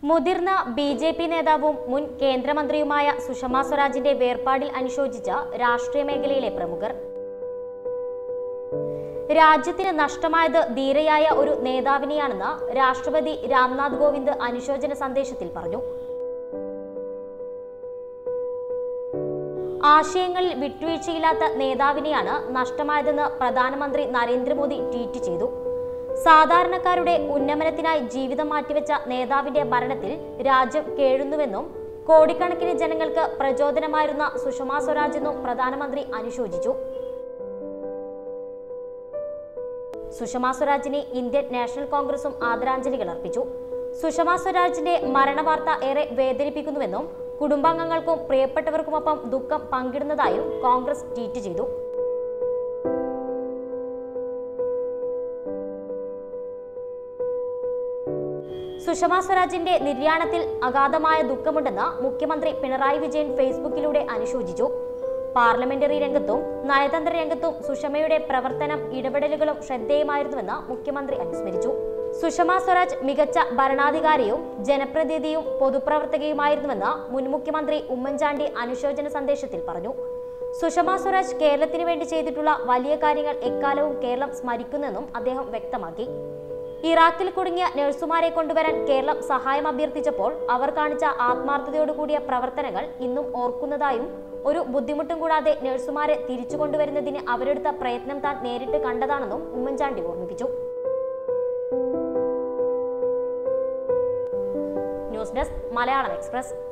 മുതിർന്ന B J P നേതാവും മുൻ കേന്ദ്രമന്ത്രിയുമായ സുഷമ സ്വരാജിന്റെ വേർപാടിൽ അനുശോചിച്ച രാഷ്ട്രീയ മേഖലയിലെ പ്രമുഖർ രാജ്യത്തിന് നഷ്ടമായത് ധീരയായ ഒരു നേതാവിനെയാണെന്ന് രാഷ്ട്രപതി രാംനാഥ് കോവിന്ദ് അനുശോചന സന്ദേശത്തിൽ പറഞ്ഞു ആശയങ്ങളിൽ വിട്ടുവീഴ്ചയില്ലാത്ത നേതാവിനെയാണ് നഷ്ടമായതെന്ന് പ്രധാനമന്ത്രി നരേന്ദ്രമോദി ട്വീറ്റ് ചെയ്തു സാധാരണക്കാരുടെ ഉന്നമനത്തിനായി ജീവിതം മാറ്റിവെച്ച നേതാവിന്റെ മരണത്തിൽ രാജ്യം കേഴുന്നുവെന്നും കോടിക്കണക്കിന് ജനങ്ങൾക്ക് പ്രചോദനമായിരുന്ന സുഷമാ സ്വരാജ് എന്നും പ്രധാനമന്ത്രി അനുശോചിച്ചു സുഷമാ സ്വരാജിന് ഇന്ത്യൻ നാഷണൽ കോൺഗ്രസും ആദരാഞ്ജലികൾ അർപ്പിച്ചു സുഷമാ സ്വരാജിന്റെ മരണവാർത്ത ഏറെ വേദനിപ്പിക്കുന്നുവെന്നും കുടുംബാംഗങ്ങൾക്കും പ്രിയപ്പെട്ടവർക്കുമൊപ്പം ദുഃഖം പങ്കിടുന്നതായും കോൺഗ്രസ് ട്വീറ്റ് ചെയ്തു സുഷമാ സ്വരാജിന്റെ നിര്യാണത്തിൽ അഗാധമായ ദുഃഖമുണ്ടെന്ന് മുഖ്യമന്ത്രി പിണറായി വിജയൻ ഫേസ്ബുക്കിലൂടെ അനുശോചിച്ചു പാർലമെന്ററി രംഗത്തും നയതന്ത്ര രംഗത്തും സുഷമയുടെ പ്രവർത്തനം ഇടപെടലുകളും ശ്രദ്ധേയമായിരുന്നുവെന്ന് മുഖ്യമന്ത്രി അനുസ്മരിച്ചു സുഷമ സ്വരാജ് മികച്ച ഭരണാധികാരിയും ജനപ്രതിനിധിയും പൊതുപ്രവർത്തകയുമായിരുന്നുവെന്ന് മുൻ മുഖ്യമന്ത്രി ഉമ്മൻചാണ്ടി അനുശോചന സന്ദേശത്തിൽ പറഞ്ഞു സുഷമ സ്വരാജ് കേരളത്തിന് വേണ്ടി ചെയ്തിട്ടുള്ള വലിയ കാര്യങ്ങൾ എക്കാലവും കേരളം സ്മരിക്കുന്നെന്നും അദ്ദേഹം വ്യക്തമാക്കി ഇറാഖിൽ കുടുങ്ങിയ നഴ്സുമാരെ കൊണ്ടുവരാൻ കേരളം സഹായം അഭ്യർത്ഥിച്ചപ്പോൾ അവർ കാണിച്ച ആത്മാർത്ഥതയോടുകൂടിയ പ്രവർത്തനങ്ങൾ ഇന്നും ഓർക്കുന്നതായും ഒരു ബുദ്ധിമുട്ടും കൂടാതെ നഴ്സുമാരെ തിരിച്ചു കൊണ്ടുവരുന്നതിന് അവരെടുത്ത പ്രയത്നം താൻ നേരിട്ട് കണ്ടതാണെന്നും ഉമ്മൻചാണ്ടി ഓർമ്മിപ്പിച്ചു ന്യൂസ് ഡെസ്ക് മലയാളം എക്സ്പ്രസ്